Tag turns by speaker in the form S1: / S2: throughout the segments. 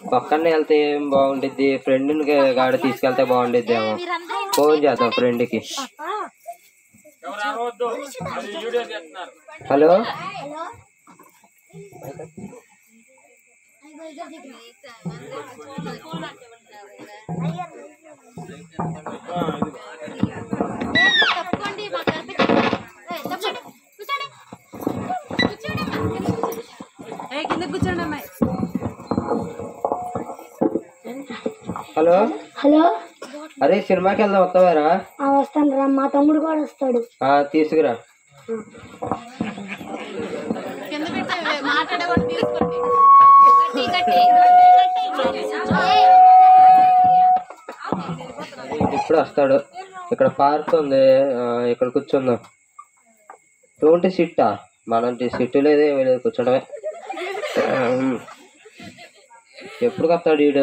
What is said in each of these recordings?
S1: పక్కనే వెళ్తే ఏం బాగుండిద్ది ఫ్రెండ్ని గాడ తీసుకెళ్తే బాగుండిద్దేమో ఫోన్ చేద్దాం ఫ్రెండ్కి హలో
S2: తప్పకోండి మాకు కనిపించదు. ఏయ్, తప్పకోండి. కూర్చోండి. కూర్చోండి.
S3: కింద కూర్చోండి అమ్మాయి
S1: హలో
S4: హలో
S1: అరే సినిమాకి వెళ్దాం వస్తావారా
S4: ఆ, వస్తాను రా మా తమ్ముడు కూడా వస్తాడు
S1: ఆ, తీసుకురా
S3: కింద పెట్టి మాట్లాడేవాడు తీసుకోండి
S2: గట్టి, గట్టి. ఏయ్,
S1: ఇప్పుడు వస్తాడు ఇక్కడ పార్క్ ఉంది ఆ, ఇక్కడ కూర్చుందాం ట్వంటీ సిట్టా మనం సిట్టు లేదు ఏమీ లేదు కూర్చోడమే ఉమ్. ఎప్పుడు వస్తాడు వీడు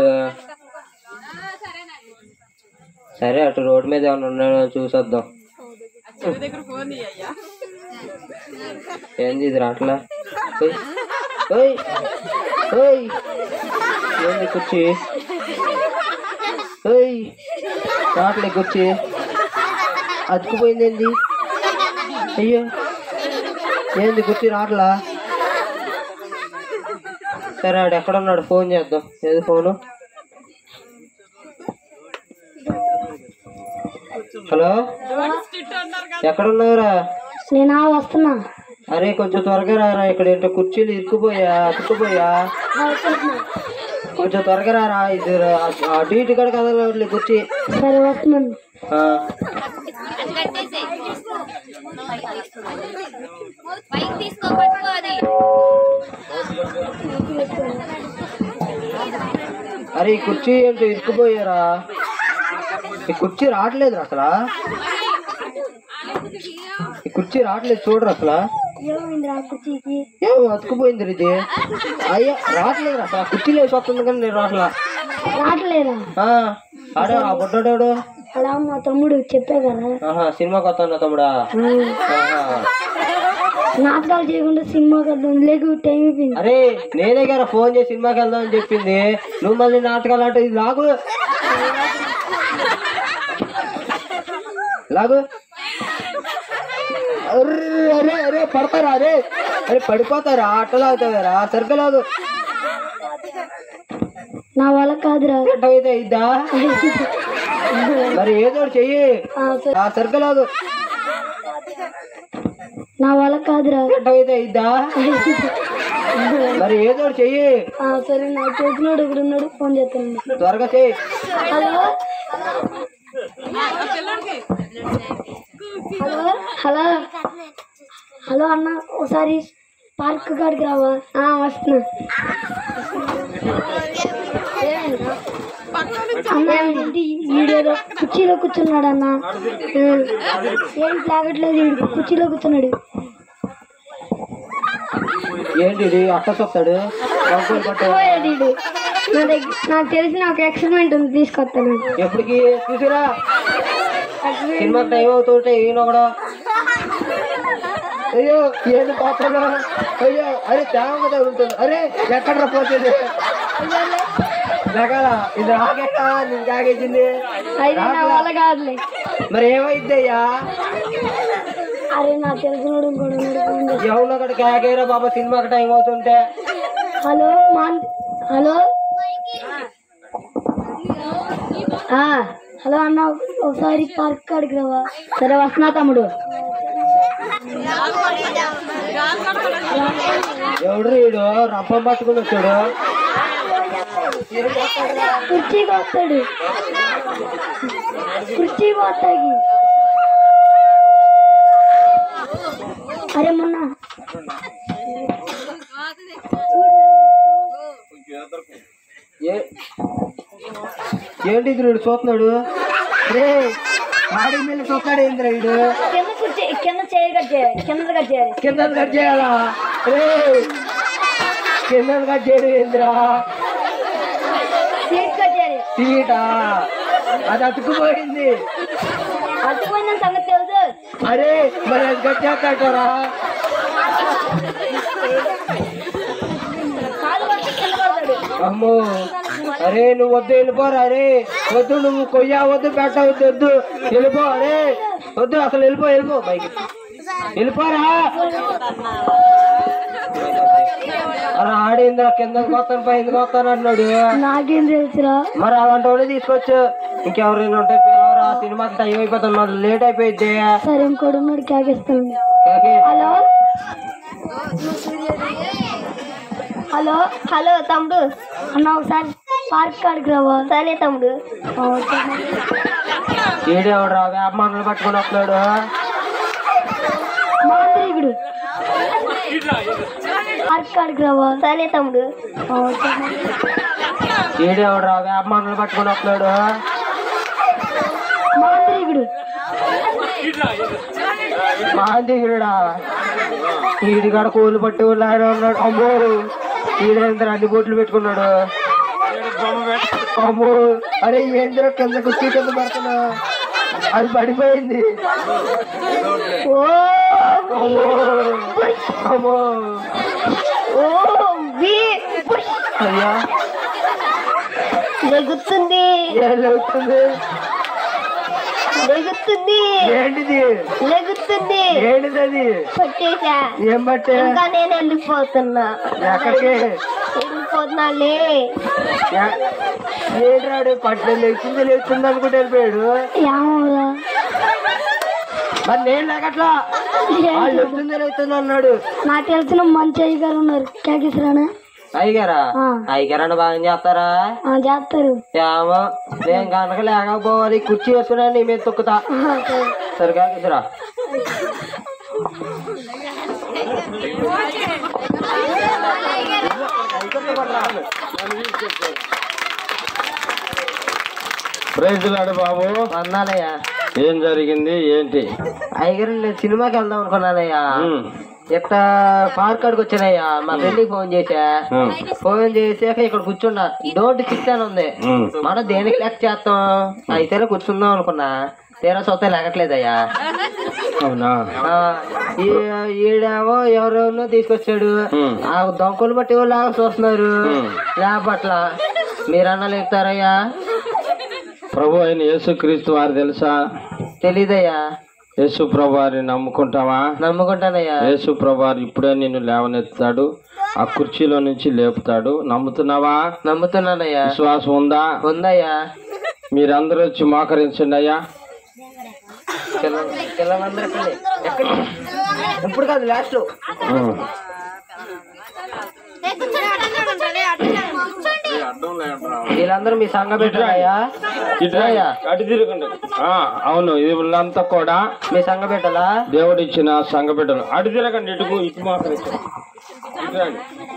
S1: సరే అటు రోడ్ మీద ఏమైనా ఉన్నాడో చూసొద్దాం
S3: చెవి దగ్గర ఫోన్ అయ్యా
S1: ఏంది ఇది రాట్లా ఓయ్ ఓయ్ ఓయ్ ఏంది కుర్చీ ఓయ్ రాట్లే కుర్చీ అతుకుపోయింది ఏంది అయ్యో ఏంది కుర్చీ రాట్లా సరే ఆడు ఎక్కడ ఉన్నాడు ఫోన్ చేద్దాం ఏది ఫోను హలో ఎక్కడ ఉన్నావురా
S4: నేనా వస్తున్నా
S1: అరే కొంచెం త్వరగా రారా ఇక్కడ ఏంటో కుర్చీలు ఇరుక్కుపోయా అతుక్కుపోయా
S4: ఆ, వస్తున్నా.
S1: కొంచెం త్వరగా రారా ఇది రా- అటు ఇటు కూడా కదలట్లే కుర్చీ
S4: సరే వస్తున్నాను
S1: ఆ,
S2: అది కట్టేసేయ్. పైకి తీసుకో పట్టుకో అది
S1: అరే ఈ కుర్చీ ఏంటో ఇరుక్కుపోయారా ఈ కుర్చీ రావట్లేదు అసలు ఈ కుర్చీ రావట్లేదు చూడరు అసలు
S4: ఏమైంది రా కుర్చీకి
S1: ఏం అతుకుపోయింది ఇది అయ్యా రావట్లేదు అసలు ఆ కుర్చీలో వేసి వస్తుంది కానీ నేను రావట్లా
S4: రావట్లేదా
S1: ఆ, ఆడే ఆ బుడ్డోడు
S4: అలా మా తమ్ముడు చెప్పే కదా
S1: ఆహా సినిమాకి వస్తాను తమ్ముడా ఆహా.
S4: నాటకాలు చేయకుండా సినిమాకి వద్దాం లేకు టైం అయిపోయింది
S1: అరే నేనే కదా ఫోన్ చేసి సినిమాకి వెళ్దాం అని చెప్పింది నువ్వు మళ్ళీ నాటకాలు అంటే ఇది లాగు లాగు అర్రే, అరే అరే పడతారా అరే అరే పడిపోతారా ఆటలు అవుతావారా సరిగ్గా లాగు
S4: నా వల్ల కాదురా
S1: అయితే ఇద్దా మరి ఏదో ఒకటి చెయ్యి
S4: ఆ, సరే.
S1: ఆ సరిగ్గా లాగు
S4: నా వల్ల కాదురా
S1: అయితే ఇద్దా మరి ఏదో ఒకటి చెయ్యి
S4: ఆ, సరే నాకు తెలిసినాడు ఇక్కడ ఉన్నాడు ఫోన్ చేస్తాను
S1: త్వరగా చెయ్యి
S4: హలో
S3: పిల్లడికి
S4: హలో హలో హలో అన్న ఒకసారి పార్క్ కాడికి రావా ఆ, వస్తున్నా అన్న ఏంటి వీడేదో కుర్చీలో కూర్చున్నాడు అన్న ఆ, ఏం లాగట్లేదు వీడు కుర్చీలో కూర్చున్నాడు
S1: ఏంటి ఇది అట్ట చూస్తాడు కంకులు పట్టు
S4: పోయాడు వీడు నా దగ్గర నాకు తెలిసిన ఒక ఎక్స్పెరిమెంట్ ఉంది తీసుకొస్తాను
S1: ఎప్పటికి చూసిరా సినిమాకి టైం అవుతుంటే ఈయన కూడా అయ్యో ఏంది పాపగా అయ్యో అరే తేమ తగులుతుంది అరే ఎక్కడ పోతుంది రకాల ఇది రాకెట్ట నీకు కాగేసింది
S4: అయితే నా వల్ల కాదులే
S1: మరి ఏమైద్దయ్యా
S4: అరే నాకు తెలిసినోడు ఇంకోడు ఉన్నాడు ఫోన్ చేసి
S1: ఎవరు అక్కడ కాగేరా బాబా సినిమాకి టైం అవుతుంటే
S4: హలో మాన్ హలో ఆ, హలో అన్న ఒకసారి పార్క్ కాడికి రావా సరే వస్తున్నా తమ్ముడు
S1: ఎవడు వీడు రప్పం పట్టుకుని వచ్చాడు
S4: కుర్చీకి వస్తాడు కుర్చీకి వస్తాకి అరే మొన్న
S1: ఏ- ఏంటి ఇది వీడు చూస్తున్నాడు రే ఆడి మీద చూస్తున్నాడు ఏంద్రా వీడు
S4: కింద కుర్చీ కింద చేయి కట్ చేయాలి కింద కట్ చేయాలి
S1: కింద కట్ చేయాలా రే కింద కట్ చేయడం ఏంద్రా
S4: సీట్ కట్ చేయాలి
S1: సీటా అది అతుకుపోయింది
S4: అర్థమైందని సంగతి తెలుసు
S1: అరే మరి అది కట్ చేస్తారా
S4: కాలు పడితే కింద పడతాడు
S1: అమ్మో అరే నువ్వు వద్దు వెళ్ళిపోరా అరే వద్దు నువ్వు కొయ్య వద్దు పెట్ట వద్దు వద్దు వెళ్ళిపో అరే వద్దు అసలు వెళ్ళిపో వెళ్ళిపో బైక్ వెళ్ళిపోరా అలా ఆడిందా కిందకి పోతాను పైకి పోతాను అన్నాడు
S4: నాకేం తెలుసురా
S1: మరి అలాంటి వాడే తీసుకొచ్చు ఇంకెవరైనా ఉంటే పిలవరా సినిమాకి టైం అయిపోతుంది మరి లేట్ అయిపోయింది
S4: సరే ఇంకోటి ఉన్నాడు కేకేస్తాను
S1: ఓకే.
S4: హలో హలో హలో తమ్ముడు అన్న ఒకసారి పార్క్ కాడికి రావా సరే తమ్ముడు
S1: ఈడేవాడు రా వేప మండలు పట్టుకొని వస్తున్నాడు
S4: మాంత్రికుడు పార్క్ కాడికి రావా సరే తమ్ముడు
S1: ఈడేవాడు రా వేప మండలు పట్టుకొని వస్తున్నాడు
S4: మాంత్రికుడు
S1: మాందిగుడా ఈడిగాడ కోళ్ళు పట్టి ఉన్నాడు ఉన్నాడు అమ్మో ఈడేంద్ర అన్ని బొట్లు పెట్టుకున్నాడు అమ్మో అరే ఏంద్ర కింద కుర్చీ కింద పడుతున్నా అది పడిపోయింది
S4: ఓ
S1: అమ్మో అమ్మో
S4: ఓ బి పుష్
S1: అయ్యా
S4: లెగుతుంది
S1: ఏం లేస్తుంది
S4: లెగుతుంది
S1: ఏంటిది
S4: లెగుతుంది
S1: ఏంటిది అది
S4: పట్టేశా
S1: ఏం బట్టే
S4: ఇంకా నేను వెళ్ళిపోతున్నా
S1: ఎక్కడికి
S4: వెళ్ళిపోతున్నాలే
S1: ఏడ్రాడు పట్ల లేచింది లేచింది అనుకుంటే వెళ్ళిపోయాడు
S4: ఏమోరా
S1: మరి నేను లేకట్లా వాళ్ళు వచ్చింది లేస్తుంది అన్నాడు
S4: నాకు తెలిసిన మంచి అయ్య గారు ఉన్నారు కేకేశ్వరానా
S1: అయ్యగారా
S4: ఆ.
S1: అయ్యగారని బాగా చేస్తారా
S4: ఆ, చేస్తారు
S1: ఏమో నేను కనుక లేకపోవాలి కుర్చీ వేసుకున్నా నీ మీద తొక్కుతా
S4: ఆహా, సరే.
S1: సరిగా ఇసురా
S5: ప్రైజ్లాడు బాబు
S1: అన్నానయ్యా
S5: ఏం జరిగింది ఏంటి
S1: అయ్యగారు నేను సినిమాకి వెళ్దాం అనుకున్నానయ్యా
S5: ఉమ్,
S1: ఇట్లా పార్క్ కాడికి వచ్చానయ్యా మా ఫ్రెండ్కి ఫోన్ చేసా
S5: ఉమ్,
S1: ఫోన్ చేసాక ఇక్కడ కూర్చున్నా డోంట్ సిక్స్ అని ఉంది
S5: ఉమ్.
S1: మనం దేనికి లెక్క చేస్తాం అయితేనే కూర్చుందాం అనుకున్నా తీరా చూస్తే లేకట్లేదయ్యా
S5: అవునా
S1: ఆ, ఈ- ఈడేమో ఎవరెవరినో తీసుకొచ్చాడు
S5: ఉమ్.
S1: ఆ దొంగలు బట్టి లాగా చూస్తున్నారు
S5: ఉమ్.
S1: లేపట్ల మీరన్నా లేపుతారయ్యా
S5: ప్రభు అయిన యేసుక్రీస్తు వారు తెలుసా
S1: తెలీదయ్యా
S5: యేసు ప్రభు వారిని నమ్ముకుంటావా
S1: నమ్ముకుంటానయ్యా
S5: యేసు ప్రభు వారు ఇప్పుడే నిన్ను లేవనెత్తాడు ఆ కుర్చీలో నుంచి లేపుతాడు నమ్ముతున్నావా
S1: నమ్ముతున్నానయ్యా
S5: విశ్వాసం ఉందా
S1: ఉందయ్యా
S5: మీరందరూ వచ్చి మోకరించండి అయ్యా
S1: పిల్ల- పిల్లలందరికీ ఎక్కడ ఇప్పుడు కాదు లాస్ట్
S5: ఉమ్.
S1: వీళ్ళందరూ మీ సంఘ పెట్టాలయ్యా
S5: ఇట్రా అయ్యా. అటు తిరగండి ఆ, అవును వీళ్ళంతా కూడా
S1: మీ సంఘ పెట్టాలా
S5: దేవుడు ఇచ్చిన సంఘ బిడ్డలు అటు తిరగండి ఇటుకు ఇటు మోకరించండి ఇటు రండి.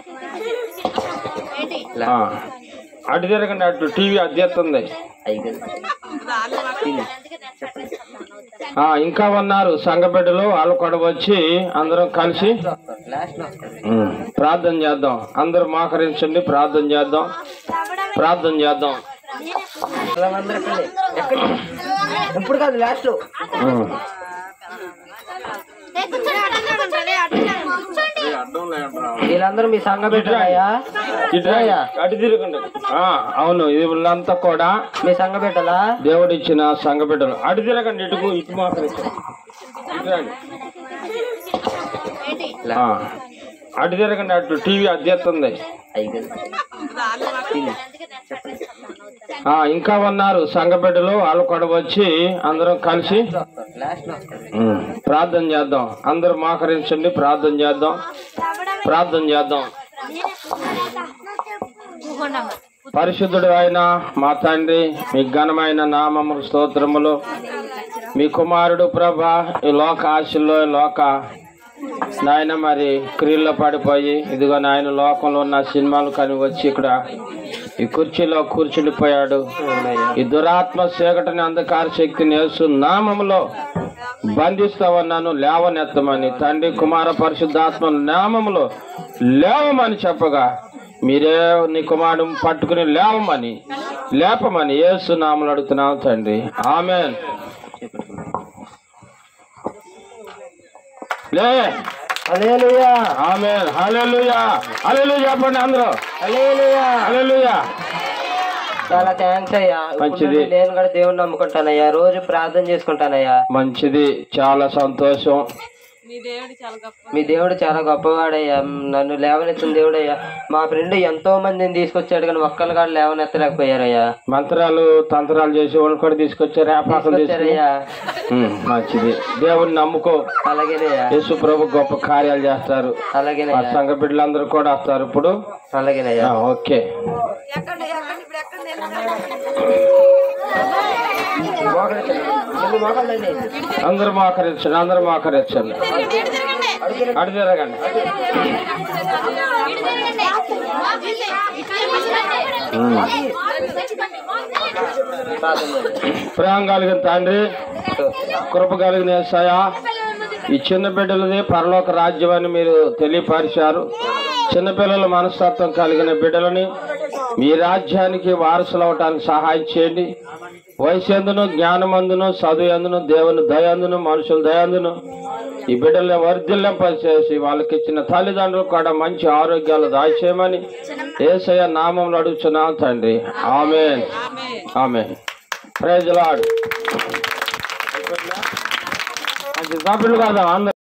S5: ఆ, అటు తిరగండి అటు టీవీ అద్దెత్తుంది ఆ, ఇంకా ఉన్నారు సంఘ బిడ్డలు వాళ్ళు కూడా వచ్చి అందరం కలిసి ఉమ్, ప్రార్థన చేద్దాం అందరూ మోకరించండి ప్రార్థన చేద్దాం ప్రార్థన చేద్దాం
S1: పిల్లలందరికీ ఎక్కడ ఇప్పుడు కాదు లాస్ట్
S5: ఉమ్.
S1: వీళ్ళందరూ మీ సంఘ పెట్టాలయ్యా
S5: ఇటు రండి. అటు తిరగండి ఆ, అవును వీళ్ళంతా కూడా
S1: మీ సంఘ పెట్టాలా
S5: దేవుడు ఇచ్చిన సంఘ బిడ్డలు అటు తిరగండి ఇటుకు ఇటు మోకరించండి ఇటు రండి. ఆ, అటు తిరగండి అటు టీవీ అద్దెత్తుంది ఆ, ఇంకా ఉన్నారు సంఘ బిడ్డలు వాళ్ళు కూడా వచ్చి అందరం కలిసి ఉమ్, ప్రార్థన చేద్దాం అందరూ మోకరించండి ప్రార్థన చేద్దాం ప్రార్థన చేద్దాం పరిశుద్ధుడు అయిన మా తండ్రి మీ ఘనమైన నామము స్తోత్రములు మీ కుమారుడు ప్రభ ఈ లోక ఆశల్లో ఈ లోక నాయన మరి క్రియల్లో పడిపోయి ఇదిగో నాయన లోకంలో ఉన్న సినిమాలు కానీ వచ్చి ఇక్కడ ఈ కుర్చీలో కూర్చుండిపోయాడు ఈ దురాత్మ చీకటిని అంధకార శక్తిని యేసు నామములో బంధిస్తా ఉన్నాను లేవనెత్తమని తండ్రి కుమార పరిశుద్ధాత్మ నామములో లేవమని చెప్పగా మీరే నీ కుమారుడు పట్టుకుని లేవమని లేపమని యేసు నామలు అడుగుతున్నాం తండ్రి ఆమెన్ లే
S1: హల్లెలూయా
S5: ఆమె హల్లెలూయా హల్లెలూయా చెప్పండి అందరూ
S1: హల్లెలూయా
S5: హల్లెలూయా
S1: చాలా థ్యాంక్స్ అయ్యా ఇప్పుడు
S5: మంచిది.
S1: నుండి నేను కూడా దేవుణ్ణి నమ్ముకుంటానయ్యా రోజు ప్రార్థన చేసుకుంటానయ్యా
S5: మంచిది చాలా సంతోషం
S3: మీ దేవుడు చాలా గొప్ప
S1: మీ దేవుడు చాలా గొప్పవాడయ్యా నన్ను లేవనెత్తిన దేవుడయ్యా మా ఫ్రెండ్ ఎంతో మందిని తీసుకొచ్చాడు కానీ ఒక్కళ్ళు కూడా లేవనెత్తలేకపోయారయ్యా
S5: మంత్రాలు తంత్రాలు చేసి వాళ్ళు కూడా తీసుకొచ్చారు ఆపాకలు తీసుకుని
S1: తీసుకొచ్చారయ్యా
S5: ఉమ్, మంచిది దేవుణ్ణి నమ్ముకో
S1: అలాగేనయ్యా
S5: యేసు ప్రభు గొప్ప కార్యాలు చేస్తారు మా
S1: అలాగేనయ్యా
S5: సంఘ బిడ్డలందరూ కూడా వస్తారు ఇప్పుడు
S1: అలాగేనయ్యా
S5: ఆ, ఓకే
S1: మోకరించండి. ముందు మోకాళ్ళండి.
S5: అందరూ మోకరించండి అందరూ మోకరించండి అటు తిరగండి ఉమ్.
S1: ప్రార్థన చేయండి.
S5: ప్రేమ కలిగిన తండ్రి కృప కలిగిన యేసయ్యా ఈ చిన్న బిడ్డలది పరలోక రాజ్యం అని మీరు తెలియపరిచారు చిన్నపిల్లల మనస్తత్వం కలిగిన బిడ్డలని మీ రాజ్యానికి వారసులు అవటానికి సహాయం చేయండి వయసు ఎందును జ్ఞానమందును చదువు ఎందును దేవుని దయందును మనుషుల దయందును ఈ బిడ్డల్ని వర్ధిల్లింపచేసి వాళ్ళకి ఇచ్చిన తల్లిదండ్రులు కూడా మంచి ఆరోగ్యాలు దాచేయమని ఏసయ్య నామంలో అడుగుతున్నాం తండ్రి ఆమెన్ ఆమెన్ ప్రైజ్ లాడ్ అది కాదు అందరూ